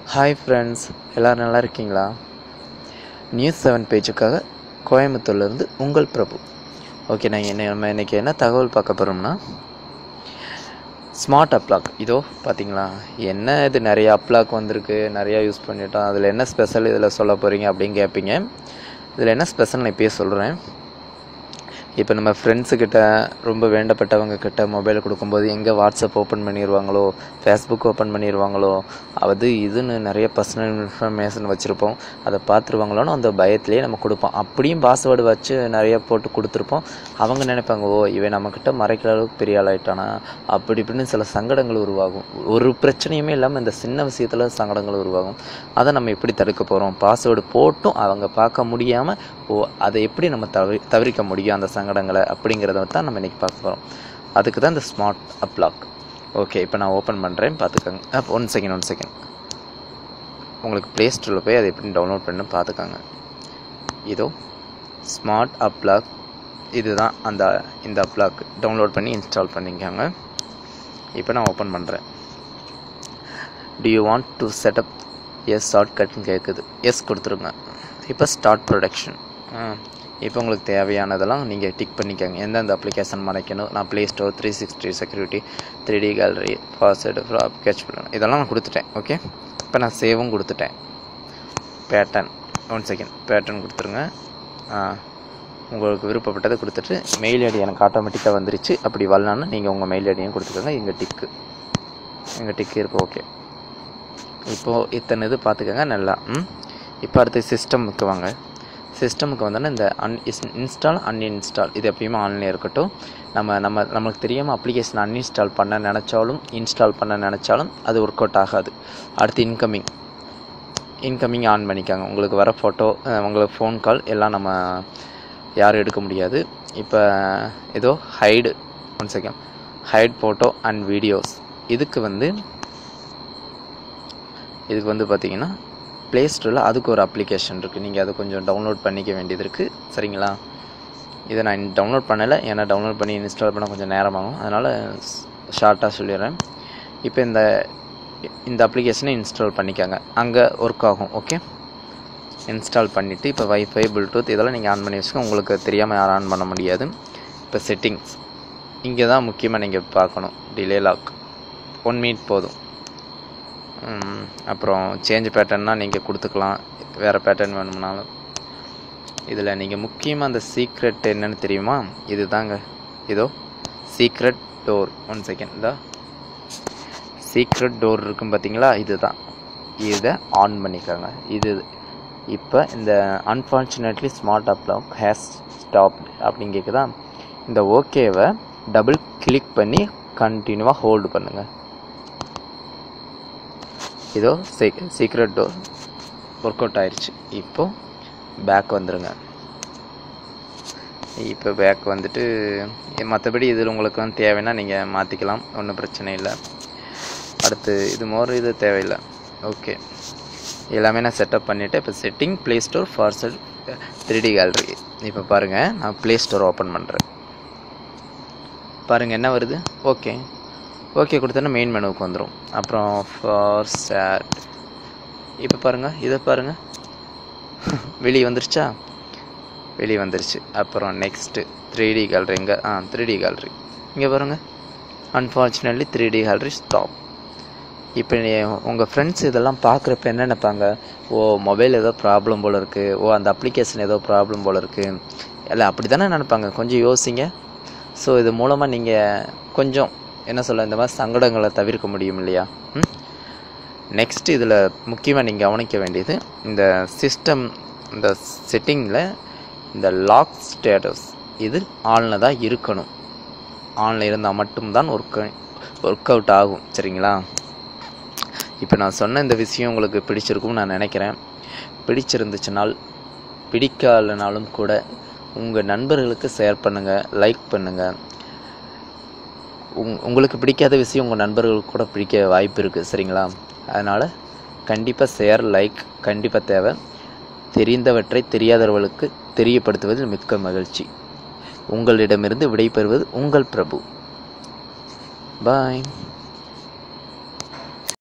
hi friends எல்லோரும் நல்லா இருக்கீங்களா நியூஸ் செவன் பேஜுக்காக கோயம்புத்தூர்லேருந்து உங்கள் பிரபு ஓகே நான் என்ன நம்ம இன்றைக்கி என்ன தகவல் பார்க்க போகிறோம்னா ஸ்மார்ட் அப்லாக் இதோ பார்த்தீங்களா என்ன இது நிறைய அப்லாக் வந்திருக்கு நிறையா யூஸ் பண்ணிட்டோம் அதில் என்ன ஸ்பெஷல் இதில் சொல்ல போகிறீங்க அப்படின்னு கேட்பீங்க இதில் என்ன ஸ்பெஷல் நான் இப்பயே சொல்கிறேன் இப்போ நம்ம ஃப்ரெண்ட்ஸுக்கிட்ட ரொம்ப வேண்டப்பட்டவங்க கிட்ட மொபைல் கொடுக்கும்போது எங்கே வாட்ஸ்அப் ஓப்பன் பண்ணிடுவாங்களோ ஃபேஸ்புக் ஓப்பன் பண்ணிடுவாங்களோ அது இதுன்னு நிறைய பர்சனல் இன்ஃபர்மேஷன் வச்சுருப்போம் அதை பார்த்துருவாங்களோன்னு அந்த பயத்திலே நம்ம கொடுப்போம் அப்படியும் பாஸ்வேர்டு வச்சு நிறைய போட்டு கொடுத்துருப்போம் அவங்க நினைப்பாங்க ஓ இவன் நம்மக்கிட்ட மறைக்கிற அளவுக்கு பெரிய ஆள் ஆயிட்டானா அப்படி இப்படின்னு சில சங்கடங்கள் உருவாகும் ஒரு பிரச்சனையுமே இல்லாமல் இந்த சின்ன விஷயத்தில் சங்கடங்கள் உருவாகும் அதை நம்ம எப்படி தடுக்க போகிறோம் பாஸ்வேர்டு போட்டும் அவங்க பார்க்க முடியாமல் ஓ அதை எப்படி நம்ம தவிர தவிர்க்க முடியும் அந்த சங்கடங்களை அப்படிங்கிறத தான் நம்ம இன்றைக்கி பார்க்க போகிறோம் அதுக்கு தான் இந்த ஸ்மார்ட் அப்லாக் ஓகே இப்போ நான் ஓப்பன் பண்ணுறேன் பார்த்துக்கோங்க அப்போ ஒன் செகண்ட் ஒன் செகண்ட் உங்களுக்கு ப்ளே ஸ்டோரில் போய் அதை எப்படி டவுன்லோட் பண்ணு பார்த்துக்கோங்க இதோ ஸ்மார்ட் அப்லாக் இதுதான் அந்த இந்த அப்லாக் டவுன்லோட் பண்ணி இன்ஸ்டால் பண்ணிக்கோங்க இப்போ நான் ஓப்பன் பண்ணுறேன் do you want to set up yes ஷார்ட்கட்னு கேட்குது எஸ் கொடுத்துருங்க இப்போ ஸ்டார்ட் ப்ரொடக்ஷன் இப்போ உங்களுக்கு தேவையானதெல்லாம் நீங்கள் டிக் பண்ணிக்கோங்க எந்தெந்த அப்ளிகேஷன் மறைக்கணும் நான் play store three sixty security three D gallery fast ஃப்ராப் கேட்ச் பண்ணணும் இதெல்லாம் நான் கொடுத்துட்டேன் ஓகே இப்போ நான் சேவும் கொடுத்துட்டேன் பேட்டர்ன் ஒன் செகண்ட் பேட்டர்ன் கொடுத்துருங்க உங்களுக்கு விருப்பப்பட்டதை கொடுத்துட்டு மெயில் ஐடி எனக்கு ஆட்டோமேட்டிக்காக வந்துருச்சு அப்படி வரலன்னா நீங்கள் உங்கள் மெயில் ஐடியும் கொடுத்துக்கோங்க எங்கள் டிக்கு எங்கள் டிக்கு இருக்குது ஓகே இப்போது இத்தனை இது பார்த்துக்கோங்க நல்லா ம் இப்போ அடுத்து சிஸ்டமுக்கு வாங்க சிஸ்டமுக்கு வந்தோன்னா இந்த அன் இஸ் இன்ஸ்டால் அன்இன்ஸ்டால் இது எப்பயுமே ஆன்லைன் இருக்கட்டும் நம்ம நம்ம நம்மளுக்கு தெரியாமல் அப்ளிகேஷன் அன்இன்ஸ்டால் பண்ண நினச்சாலும் இன்ஸ்டால் பண்ண நினச்சாலும் அது ஒர்க் அவுட் ஆகாது அடுத்து இன்கமிங் இன்கமிங் ஆன் பண்ணிக்காங்க உங்களுக்கு வர ஃபோட்டோ உங்களுக்கு ஃபோன் கால் எல்லாம் நம்ம யாரும் எடுக்க முடியாது இப்போ ஏதோ hide one second hide photo and videos இதுக்கு வந்து இதுக்கு வந்து பார்த்தீங்கன்னா ப்ளே ஸ்டோரில் அதுக்கு ஒரு அப்ளிகேஷன் இருக்குது நீங்கள் அதை கொஞ்சம் டவுன்லோட் பண்ணிக்க வேண்டியது இருக்குது சரிங்களா இதை நான் டவுன்லோட் பண்ணலை ஏன்னா டவுன்லோட் பண்ணி இன்ஸ்டால் பண்ண கொஞ்சம் நேரமாகும் அதனால் ஷார்ட்டாக சொல்லிடுறேன் இப்போ இந்த இந்த அப்ளிகேஷனை இன்ஸ்டால் பண்ணிக்கோங்க அங்கே ஒர்க் ஆகும் ஓகே இன்ஸ்டால் பண்ணிவிட்டு இப்போ வைஃபை ப்ளூடூத் இதெல்லாம் நீங்கள் ஆன் பண்ணி வச்சுக்கோங்க உங்களுக்கு தெரியாமல் யாரும் ஆன் பண்ண முடியாது இப்போ செட்டிங்ஸ் இங்கே தான் முக்கியமாக நீங்கள் பார்க்கணும் டிலே லாக் ஒன் மினிட் போதும் அப்புறம் சேஞ்ச் பேட்டர்ன்னா நீங்கள் கொடுத்துக்கலாம் வேறு பேட்டர்ன் வேணும்னாலும் இதில் நீங்கள் முக்கியமாக அந்த சீக்ரெட் என்னன்னு தெரியுமா இது தாங்க இதோ சீக்ரெட் டோர் ஒன் செகண்ட் இதா சீக்ரெட் டோர் இருக்கும் பார்த்தீங்களா இதுதான் இதை ஆன் பண்ணிக்கோங்க இது இப்போ இந்த unfortunately smart AppLock has stop அப்படின்னு கேட்குதா இந்த ஓகேவை டபுள் கிளிக் பண்ணி கண்டினியூவாக ஹோல்டு பண்ணுங்கள் இதோ சீக்ரெட் டோர் ஒர்க் அவுட் ஆயிடுச்சு இப்போது பேக் வந்துடுங்க இப்போ பேக் வந்துட்டு மற்றபடி இதில் உங்களுக்கு வந்து தேவைன்னா நீங்கள் மாற்றிக்கலாம் ஒன்றும் பிரச்சனை இல்லை அடுத்து இது மோர் இது தேவையில்லை ஓகே எல்லாமே நான் செட்டப் பண்ணிவிட்டு இப்போ செட்டிங் ப்ளே ஸ்டோர் ஃபார்சல் த்ரீ டி கேலரி இப்போ பாருங்கள் நான் ப்ளே ஸ்டோர் ஓப்பன் பண்ணுறேன் பாருங்கள் என்ன வருது ஓகே ஓகே கொடுத்தோன்னா மெயின் மெனுவுக்கு வந்துடும் அப்புறம் ஃபார் சேட் இப்போ பாருங்கள் இதை பாருங்கள் வெளியே வந்துருச்சா வெளியே வந்துருச்சு அப்புறம் நெக்ஸ்ட்டு த்ரீ டி கேலரி எங்கே ஆ த்ரீ டி கேலரி இங்கே பாருங்கள் unfortunately three D gallery stop இப்போ உங்கள் ஃப்ரெண்ட்ஸ் இதெல்லாம் பார்க்குறப்ப என்ன நினைப்பாங்க ஓ மொபைல் ஏதோ ப்ராப்ளம் போல் இருக்குது ஓ அந்த அப்ளிகேஷன் ஏதோ ப்ராப்ளம் போல் இருக்குது இல்லை அப்படி தானே நினைப்பாங்க கொஞ்சம் யோசிங்க ஸோ இது மூலமாக நீங்கள் கொஞ்சம் என்ன சொல்ல இந்த மாதிரி சங்கடங்களை தவிர்க்க முடியும் இல்லையா நெக்ஸ்ட் இதில் முக்கியமாக நீங்கள் கவனிக்க வேண்டியது இந்த சிஸ்டம் இந்த செட்டிங்கில் இந்த லாக் ஸ்டேட்டஸ் இது ஆனில் தான் இருக்கணும் ஆனில் இருந்தால் மட்டும்தான் ஒர்க் ஒர்க் அவுட் ஆகும் சரிங்களா இப்போ நான் சொன்ன இந்த விஷயம் உங்களுக்கு பிடிச்சிருக்கும்னு நான் நினைக்கிறேன் பிடிச்சிருந்துச்சுனால் பிடிக்காதனாலும் கூட உங்கள் நண்பர்களுக்கு ஷேர் பண்ணுங்கள் லைக் பண்ணுங்கள் உங் உங்களுக்கு பிடிக்காத விஷயம் உங்கள் நண்பர்களுக்கு கூட பிடிக்க வாய்ப்பு இருக்குது சரிங்களா அதனால் கண்டிப்பாக ஷேர் லைக் கண்டிப்பாக தேவை தெரிந்தவற்றை தெரியாதவர்களுக்கு தெரியப்படுத்துவதில் மிக்க மகிழ்ச்சி உங்களிடமிருந்து விடைபெறுவது உங்கள் பிரபு பாய்